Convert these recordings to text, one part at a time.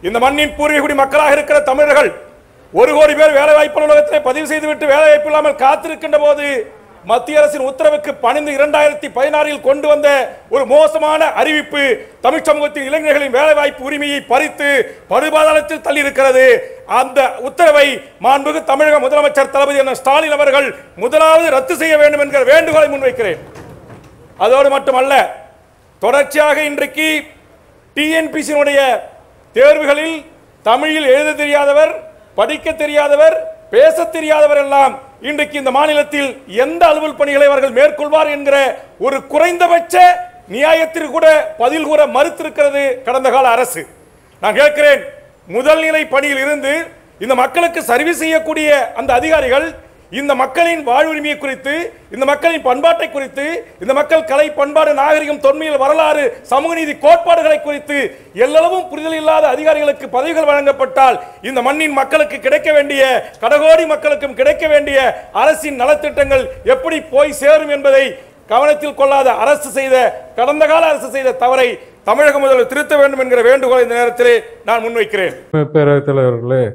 இந்த மண்ணின் பூர்வீகுடி மக்களாக இருக்கிற தமிழர்கள் ஒரு கோடி பேர் வேலை வாய்ப்பு அலுவலகத்திலே பதிவு செய்துவிட்டு வேலை வாய்ப்பு இல்லாமல் காத்திருக்கின்ற போது மத்திய அரசின் உத்தரவுக்கு பணிந்து இரண்டாயிரத்தி பதினாறில் கொண்டு வந்த ஒரு மோசமான அறிவிப்பு தமிழ் சமூகத்தின் இளைஞர்களின் வேலை வாய்ப்பு உரிமையை பறித்து படுபாதாளத்தில் தள்ளியிருக்கிறது அந்த உத்தரவை மாண்புகு தமிழக முதலமைச்சர் தளபதி என ஸ்டாலின் அவர்கள் முதலாவது ரத்து செய்ய வேண்டும் என்கிற வேண்டுகோளை முன்வைக்கிறேன் அதோடு மட்டுமல்ல தொடர்ச்சியாக இன்றைக்கு டிஎன்பிசியினுடைய தேர்வுகளில் தமிழில் எழுத தெரியாதவர் படிக்க தெரியாதவர் பேச தெரியாதவர் எல்லாம் இன்றைக்கு இந்த மாநிலத்தில் எந்த அலுவல் பணிகளை அவர்கள் மேற்கொள்வார் என்கிற ஒரு குறைந்தபட்ச நியாயத்திற்கு கூட பதில் கூற மறுத்திருக்கிறது கடந்த கால அரசு நான் கேட்கிறேன் முதல் நிலை பணியில் இருந்து இந்த மக்களுக்கு சர்வீஸ் செய்யக்கூடிய அந்த அதிகாரிகள் இந்த மக்களின் வாழ்வுரிமையை குறித்து இந்த மக்களின் பண்பாட்டை குறித்து இந்த மக்கள் கலை பண்பாடு நாகரிகம் தொன்மையில் வரலாறு சமூக நீதி கோட்பாடுகளை குறித்து எல்லளவும் புரிதல் இல்லாத அதிகாரிகளுக்கு பதவிகள் வழங்கப்பட்டால் இந்த மண்ணின் மக்களுக்கு கிடைக்க வேண்டிய கடகோடி மக்களுக்கும் கிடைக்க வேண்டிய அரசின் நலத்திட்டங்கள் எப்படி போய் சேரும் என்பதை கவனத்தில் கொள்ளாத அரசு செய்த கடந்த கால அரசு செய்த தவறை தமிழக முதல்வர் திருத்த வேண்டும் என்கிற வேண்டுகோளை இந்த நேரத்திலே நான் முன்வைக்கிறேன் பேரவைத் தலைவர்களே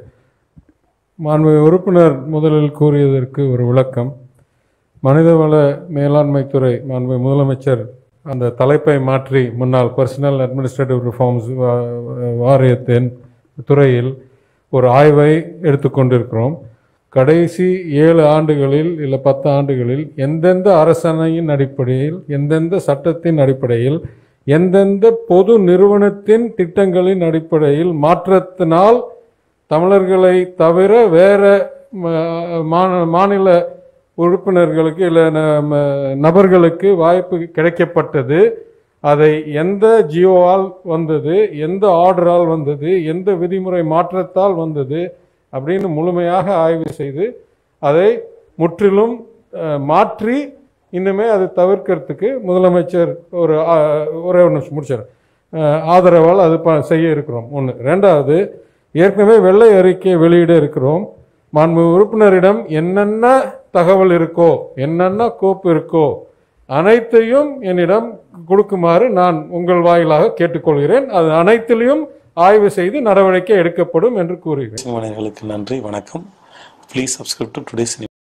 மாண்பு உறுப்பினர் முதலில் கூறியதற்கு ஒரு விளக்கம் மனிதவள மேலாண்மைத்துறை மாண்பு முதலமைச்சர் அந்த தலைப்பை மாற்றி முன்னாள் பர்சனல் அட்மினிஸ்ட்ரேட்டிவ் ரிஃபார்ம்ஸ் வாரியத்தின் துறையில் ஒரு ஆய்வை எடுத்துக்கொண்டிருக்கிறோம் கடைசி ஏழு ஆண்டுகளில் இல்லை பத்து ஆண்டுகளில் எந்தெந்த அரசணையின் அடிப்படையில் எந்தெந்த சட்டத்தின் அடிப்படையில் எந்தெந்த பொது நிறுவனத்தின் திட்டங்களின் அடிப்படையில் மாற்றத்தினால் தமிழர்களை தவிர வேற ம- மா- மாநில உறுப்பினர்களுக்கு இல்லை நபர்களுக்கு வாய்ப்பு கிடைக்கப்பட்டது அதை எந்த ஜியோவால் வந்தது எந்த ஆர்டரால் வந்தது எந்த விதிமுறை மாற்றத்தால் வந்தது அப்படின்னு முழுமையாக ஆய்வு செய்து அதை முற்றிலும் அஹ், மாற்றி இன்னுமே அதை தவிர்க்கிறதுக்கு முதலமைச்சர் ஒரு அஹ், ஒரே ஒரு நிமிஷம் முடிச்சார் ஆதரவால் அது ப செய்ய இருக்கிறோம் ஒன்று ரெண்டாவது ஏற்கனவே வெள்ளை அறிக்கை வெளியிட இருக்கிறோம் மாண்பு உறுப்பினரிடம் என்னென்ன தகவல் இருக்கோ என்னென்ன கோப்பு இருக்கோ அனைத்தையும் என்னிடம் கொடுக்குமாறு நான் உங்கள் வாயிலாக கேட்டுக்கொள்கிறேன் அது அனைத்திலையும் ஆய்வு செய்து நடவடிக்கை எடுக்கப்படும் என்று கூறுகிறேன் மனிதர்களுக்கு நன்றி வணக்கம் ப்ளீஸ் சப்ஸ்கிரைப் டு டுடேஸ்